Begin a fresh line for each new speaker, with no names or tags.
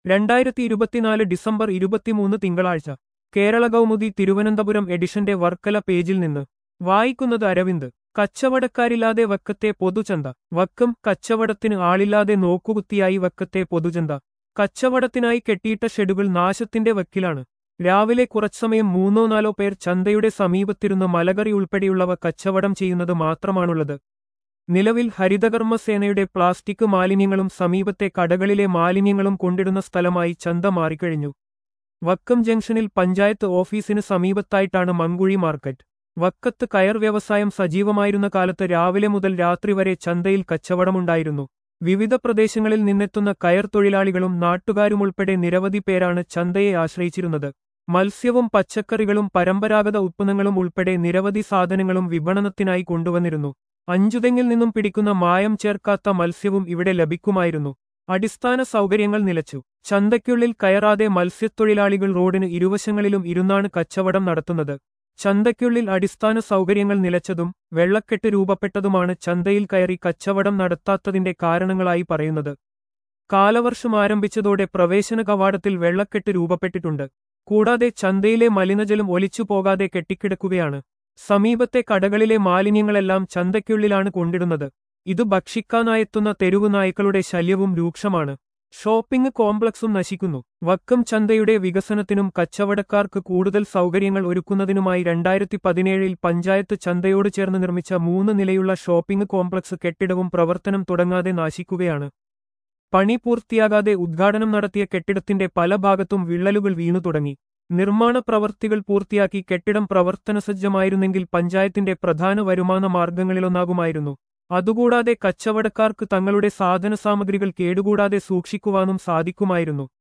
രണ്ടായിരത്തി ഇരുപത്തിനാല് ഡിസംബർ ഇരുപത്തിമൂന്ന് തിങ്കളാഴ്ച കേരള കൗമുദി തിരുവനന്തപുരം എഡിഷന്റെ വർക്കല പേജിൽ നിന്ന് വായിക്കുന്നത് അരവിന്ദ് കച്ചവടക്കാരില്ലാതെ വക്കത്തെ പൊതുചന്ത വക്കം കച്ചവടത്തിന് ആളില്ലാതെ നോക്കുകുത്തിയായി വക്കത്തെ പൊതുചന്ത കച്ചവടത്തിനായി കെട്ടിയിട്ട ഷെഡുകൾ നാശത്തിന്റെ വക്കിലാണ് രാവിലെ കുറച്ചമയം മൂന്നോ നാലോ പേർ ചന്തയുടെ സമീപത്തിരുന്ന് മലകറി ഉൾപ്പെടെയുള്ളവ കച്ചവടം ചെയ്യുന്നത് മാത്രമാണുള്ളത് നിലവിൽ ഹരിതകർമ്മസേനയുടെ പ്ലാസ്റ്റിക് മാലിന്യങ്ങളും സമീപത്തെ കടകളിലെ മാലിന്യങ്ങളും കൊണ്ടിടുന്ന സ്ഥലമായി ചന്ത മാറിക്കഴിഞ്ഞു വക്കം ജംഗ്ഷനിൽ പഞ്ചായത്ത് ഓഫീസിന് സമീപത്തായിട്ടാണ് മങ്കുഴി മാർക്കറ്റ് വക്കത്ത് കയർ വ്യവസായം സജീവമായിരുന്ന കാലത്ത് രാവിലെ മുതൽ രാത്രി വരെ ചന്തയിൽ കച്ചവടമുണ്ടായിരുന്നു വിവിധ പ്രദേശങ്ങളിൽ നിന്നെത്തുന്ന കയർ തൊഴിലാളികളും നാട്ടുകാരുമുൾപ്പെടെ നിരവധി പേരാണ് ചന്തയെ ആശ്രയിച്ചിരുന്നത് മത്സ്യവും പച്ചക്കറികളും പരമ്പരാഗത ഉത്പന്നങ്ങളും ഉൾപ്പെടെ നിരവധി സാധനങ്ങളും വിപണനത്തിനായി കൊണ്ടുവന്നിരുന്നു അഞ്ചുതെങ്ങിൽ നിന്നും പിടിക്കുന്ന മായം ചേർക്കാത്ത മത്സ്യവും ഇവിടെ ലഭിക്കുമായിരുന്നു അടിസ്ഥാന സൗകര്യങ്ങൾ നിലച്ചു ചന്തയ്ക്കുള്ളിൽ കയറാതെ മത്സ്യത്തൊഴിലാളികൾ റോഡിന് ഇരുവശങ്ങളിലും ഇരുന്നാണ് കച്ചവടം നടത്തുന്നത് ചന്തയ്ക്കുള്ളിൽ അടിസ്ഥാന സൗകര്യങ്ങൾ നിലച്ചതും വെള്ളക്കെട്ട് രൂപപ്പെട്ടതുമാണ് ചന്തയിൽ കയറി കച്ചവടം നടത്താത്തതിന്റെ കാരണങ്ങളായി പറയുന്നത് കാലവർഷം ആരംഭിച്ചതോടെ പ്രവേശന കവാടത്തിൽ വെള്ളക്കെട്ട് രൂപപ്പെട്ടിട്ടുണ്ട് കൂടാതെ ചന്തയിലെ മലിനജലം ഒലിച്ചു പോകാതെ കെട്ടിക്കിടക്കുകയാണ് സമീപത്തെ കടകളിലെ മാലിന്യങ്ങളെല്ലാം ചന്തയ്ക്കുള്ളിലാണ് കൊണ്ടിടുന്നത് ഇത് ഭക്ഷിക്കാനായെത്തുന്ന തെരുവു നായ്ക്കളുടെ ശല്യവും രൂക്ഷമാണ് ഷോപ്പിംഗ് കോംപ്ലക്സും നശിക്കുന്നു വക്കം ചന്തയുടെ വികസനത്തിനും കച്ചവടക്കാർക്ക് കൂടുതൽ സൗകര്യങ്ങൾ ഒരുക്കുന്നതിനുമായി രണ്ടായിരത്തി പതിനേഴിൽ പഞ്ചായത്ത് ചന്തയോട് ചേർന്ന് നിർമ്മിച്ച മൂന്ന് നിലയുള്ള ഷോപ്പിംഗ് കോംപ്ലക്സ് കെട്ടിടവും പ്രവർത്തനം തുടങ്ങാതെ നാശിക്കുകയാണ് പണി പൂർത്തിയാകാതെ ഉദ്ഘാടനം നടത്തിയ കെട്ടിടത്തിന്റെ പല ഭാഗത്തും വിള്ളലുകൾ വീണു തുടങ്ങി നിർമ്മാണ പ്രവർത്തികൾ പൂർത്തിയാക്കി കെട്ടിടം പ്രവർത്തനസജ്ജമായിരുന്നെങ്കിൽ പഞ്ചായത്തിന്റെ പ്രധാന വരുമാന മാർഗങ്ങളിലൊന്നാകുമായിരുന്നു അതുകൂടാതെ കച്ചവടക്കാർക്ക് തങ്ങളുടെ സാധനസാമഗ്രികൾ കേടുകൂടാതെ സൂക്ഷിക്കുവാനും സാധിക്കുമായിരുന്നു